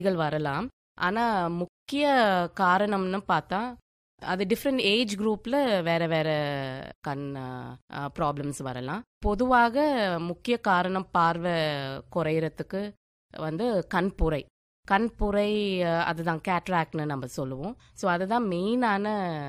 கள் வரலாம். ஆனா, முக்கிய காரணம்னு பார்த்தா, அது டிஃபரெண்ட் ஏஜ் குரூப்ல வேற வேற கண் அ ப்ராப்ளம்ஸ் வரலாம். பொதுவாக முக்கிய காரணம் பார்வை குறையறதுக்கு வந்து கண்புரை. கண்புரை அதுதான் கேட்ராக்ட்னு நம்ம சொல்லுவோம். ஸோ அதுதான் மெயினான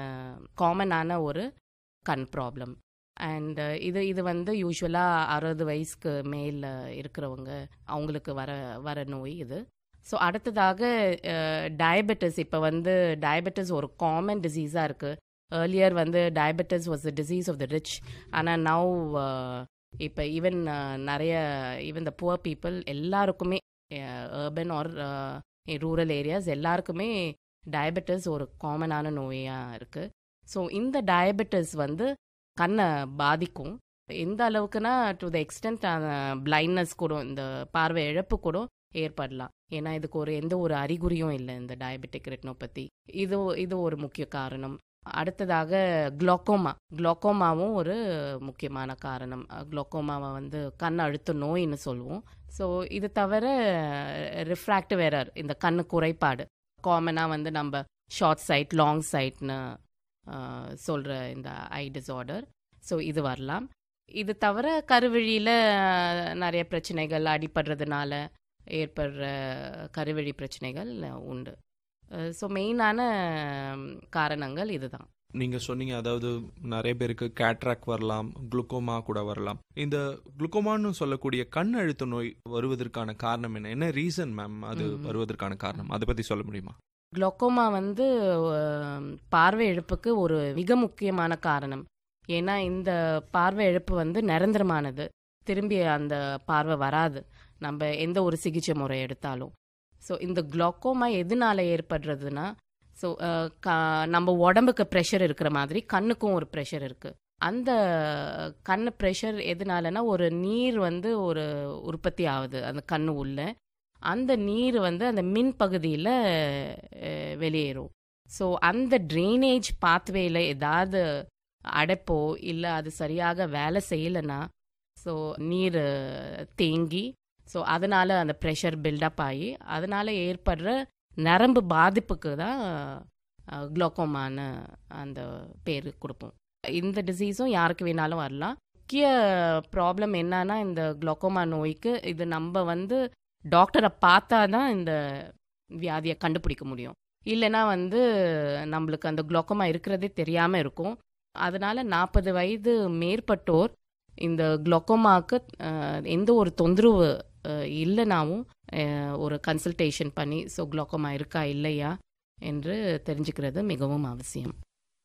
காமனான ஒரு கண் ப்ராப்ளம். அண்ட் இது இது வந்து யூசுவலா 60 வயசுக்கு மேல இருக்கிறவங்க அவங்களுக்கு வர வர நோய் இது. ஸோ அடுத்ததாக அ டயபெட்டிஸ் இப்ப வந்து டயபெட்டிஸ் ஒரு காமன் டிசீஸா இருக்கு. ஏர்லியர் வந்து diabetes was the disease of the rich. ஆனா நவ் இப்ப ஈவன் நெறைய ஈவன் த புவர் பீப்பிள் எல்லாருக்குமே அர்பன் ஆர் ரூரல் ஏரியாஸ் எல்லாருக்குமே டயபெட்டிஸ் ஒரு காமனான நோயா இருக்கு. ஸோ இந்த டயபெட்டிஸ் வந்து கண்ண பாதிக்கும். எந்த அளவுக்குன்னா டு த எக்ஸ்டென்ட் பிளைண்ட்னஸ் கூட இந்த பார்வை இழப்பு கூட ஏற்படலாம். ஏன்னா இதுக்கு ஒரு எந்த ஒரு அறிகுறியும் இல்ல இந்த டயபெட்டிக் ரெட்டினோபதி. இது இது ஒரு முக்கிய காரணம். அடுத்ததாக குளோக்கோமா. குளோக்கோமாவும் ஒரு முக்கியமான காரணம். குளோக்கோமாவ வந்து கண் அழுத்த நோய்ன்னு சொல்லுவோம். ஸோ இது தவிர ரிஃப்ராக்டிவ் எரர் இந்த கண்ணு குறைபாடு. காமனா வந்து நம்ப ஷார்ட் சைட், லாங் சைட்ன்னு அ சொல்ற இந்த ஐ டிஸார்டர். ஸோ இது வரலாம். இது தவிர கருவிழியில நெறைய பிரச்சனைகள் அடிபடுறதுனால ஏற்படுற கருவிழி பிரச்சனைகள் உண்டு. ஸோ மெயினான காரணங்கள் இதுதான். நீங்க சொன்னீங்க அதாவது நெறைய பேருக்கு கேட்ராக்ட் வரலாம், குளுக்கோமா கூட வரலாம். இந்த குளுக்கோமான்னு சொல்லக்கூடிய கண் அழுத்த நோய் வருவதற்கான காரணம் என்ன? என்ன ரீசன் மேம் அது ம். வருவதற்கான காரணம்? அத பத்தி சொல்ல முடியுமா? குளோக்கோமா வந்து பார்வை இழப்புக்கு ஒரு மிக முக்கியமான காரணம். ஏன்னா இந்த பார்வை இழப்பு வந்து நிரந்தரமானது. திரும்பி அந்த பார்வை வராது. நம்ப எந்த ஒரு சிகிச்சை முறை எடுத்தாலும். ஸோ இந்த குளோக்கோமா எதனால ஏற்படுறதுன்னா, ஸோ அ க நம்ப உடம்புக்கு பிரஷர் இருக்கிற மாதிரி கண்ணுக்கும் ஒரு பிரஷர் இருக்கு. அந்த கண்ணு பிரஷர் எதனாலனா ஒரு நீர் வந்து ஒரு உற்பத்தி ஆகுது அந்த கண்ணு உள்ள. அந்த நீர் வந்து அந்த மின் பகுதியில அ வெளியேறும். ஸோ அந்த ட்ரெயினேஜ் பாத்வேல ஏதாவது அடைப்போ, இல்ல அது சரியாக வேலை செய்யலனா, ஸோ நீர் தேங்கி, ஸோ அதனால அந்த பிரஷர் பில்டப் ஆகி, அதனால ஏற்படுற நரம்பு பாதிப்புக்கு தான் அ குளோக்கோமான்னு அந்த பேரு குடுப்போம். இந்த டிசீஸும் யாருக்கு வேணாலும் வரலாம். முக்கிய ப்ராப்ளம் என்னன்னா இந்த குளோக்கோமா நோய்க்கு இது நம்ப வந்து டாக்டர பார்த்தா தான் இந்த வியாதிய கண்டுபிடிக்க முடியும். இல்லன்னா வந்து நம்பளுக்கு அந்த குளோக்கோமா இருக்கிறதே தெரியாம இருக்கும். அதனால 40 வயது மேற்பட்டோர் இந்த குளோக்கோமாக்கு அ எந்த ஒரு தொந்தரவு அ இல்லனாவும் அ ஒரு கன்சல்டேஷன் பண்ணி ஸோ குளோக்கோமா இருக்கா இல்லையா என்று தெரிஞ்சுக்கிறது மிகவும் அவசியம்.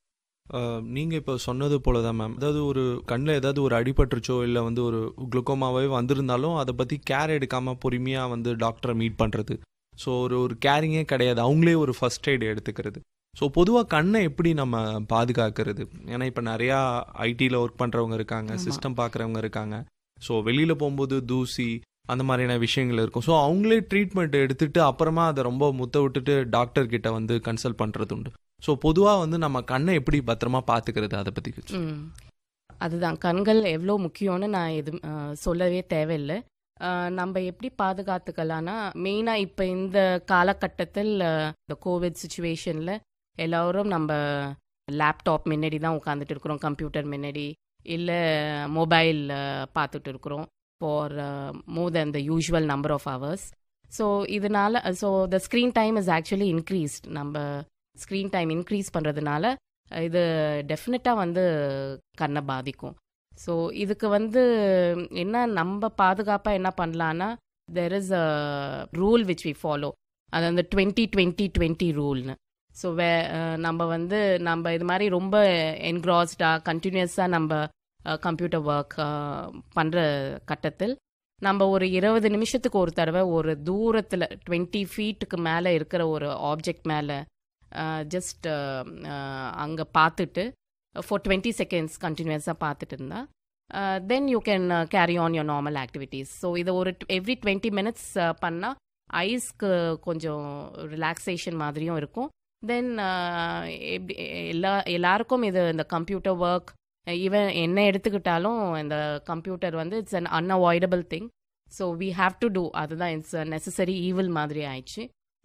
அ நீங்க இப்ப சொன்னது போல தான் மேம். அதாவது ஒரு கண்ல ஏதாவது ஒரு அடிபட்டுருச்சோ, இல்ல வந்து ஒரு குளுக்கோமாவே வந்திருந்தாலும் அத பத்தி கேர் எடுக்காம பொறுமையா வந்து டாக்டர மீட் பண்றது. ஸோ ஒரு ஒரு கேரிங்கே கிடையாது. அவங்களே ஒரு ஃபர்ஸ்ட் எய்ட் எடுத்துக்கிறது. ஸோ பொதுவா கண்ண எப்படி நம்ம பாதுகாக்கிறது? ஏன்னா இப்ப நெறையா ஐடில ஒர்க் பண்றவங்க இருக்காங்க. ஆமா. சிஸ்டம் பார்க்குறவங்க இருக்காங்க. ஸோ வெளியில போம்போது தூசி அந்த மாதிரியான விஷயங்கள் இருக்கும். ஸோ அவங்களே ட்ரீட்மெண்ட் எடுத்துட்டு அப்புறமா அத ரொம்ப முத்த விட்டுட்டு டாக்டர் கிட்ட வந்து கன்சல்ட் பண்றது உண்டு. ஸோ பொதுவா வந்து நம்ம கண்ண எப்படி பத்திரமா பார்த்துக்கிறது அத பத்தி கொஞ்சம் ம். அதுதான் கண்கள் எவ்ளோ முக்கியம்னு நான் எது அ சொல்லவே தேவையில்ல. அ நம்ப எப்படி பாதுகாத்துக்கலான்னா, மெயினா இப்ப இந்த காலகட்டத்தில் இந்த கோவிட் சிச்சுவேஷன்ல எல்லாரும் நம்ப லேப்டாப் முன்னாடி தான் உட்காந்துட்டு இருக்கிறோம். கம்ப்யூட்டர் முன்னாடி. இல்ல மொபைல் பார்த்துட்டு இருக்கிறோம். For more than the usual number of hours. So இதனால so the screen time is actually increased. நம்ப ஸ்க்ரீன் டைம் இன்க்ரீஸ் பண்றதுனால இது டெஃபினட்டா வந்து கண்ண பாதிக்கும். ஸோ இதுக்கு வந்து என்ன நம்ப பாதுகாப்பா என்ன பண்ணலான்னா, there is a rule which we follow. அது அந்த 20-20-20 ரூல்னு. ஸோ வே அ நம்ப வந்து நம்ப இது மாரி ரொம்ப என்க்ராஸ்டா கன்டினியூஸா நம்ப அ கம்ப்யூட்டர் ஒர்க் அ பண்ற கட்டத்தில், நம்ப ஒரு 20 நிமிஷத்துக்கு ஒரு தடவ ஒரு தூரத்துல 20 ஃபீட்டுக்கு மேல இருக்கிற ஒரு ஆப்ஜெக்ட் மேல அ ஜஸ்ட் அ அங்க பார்த்துட்டு ஃபார் 20 செகண்ட்ஸ் கன்டினியூஸா பார்த்துட்டு இருந்தா, uh then you can carry on your normal activities. So இத ஒரு எவ்ரி 20 மினிட்ஸ் பண்ணா ஐஸ்க்கு கொஞ்சம் ரிலாக்சேஷன் மாதிரியும் இருக்கும். தென் அ எப்டி எல்லா எல்லாருக்கும் இது இந்த கம்ப்யூட்டர் ஒர்க் ஈவன் என்ன எடுத்துக்கிட்டாலும் இந்த கம்ப்யூட்டர் வந்து it's an unavoidable thing. So we have to do அதுதான் இட்ஸ் அ நெசசரி ஈவில் மாதிரி ஆயிடுச்சு.